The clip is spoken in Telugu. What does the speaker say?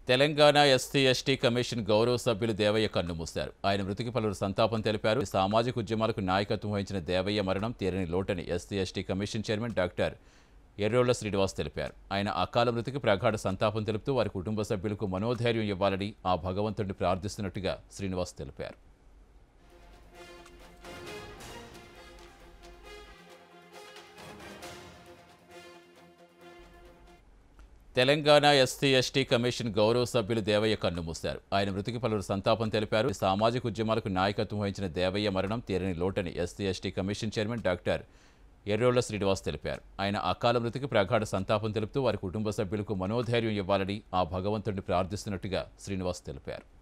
తెలంగాణ ఎస్సీ ఎస్టీ కమిషన్ గౌరవ సభ్యులు దేవయ్య కన్నుమూశారు ఆయన మృతికి పలువురు సంతాపం తెలిపారు సామాజిక ఉద్యమాలకు నాయకత్వం వహించిన దేవయ్య మరణం తీరని లోటని SC ST commission chairman doctor Errolla Srinivas తెలిపారు ఆయన అకాల మృతికి ప్రగాఢ సంతాపం తెలుపుతూ వారి కుటుంబ సభ్యులకు మనోధైర్యం ఇవ్వాలని ఆ భగవంతుడిని ప్రార్థిస్తున్నట్టుగా శ్రీనివాస్ తెలిపారు తెలంగాణ ఎస్సీ ఎస్టీ కమిషన్ గౌరవ సభ్యులు దేవయ్య కన్నుమూశారు ఆయన మృతికి పలువురు సంతాపం తెలిపారు సామాజిక ఉద్యమాలకు నాయకత్వం వహించిన దేవయ్య మరణం తీరని లోటని SC ST commission chairman doctor Errolla Srinivas తెలిపారు ఆయన అకాల మృతికి ప్రగాఢ సంతాపం తెలుపుతూ వారి కుటుంబ సభ్యులకు మనోధైర్యం ఇవ్వాలని ఆ భగవంతుడిని ప్రార్థిస్తున్నట్టుగా శ్రీనివాస్ తెలిపారు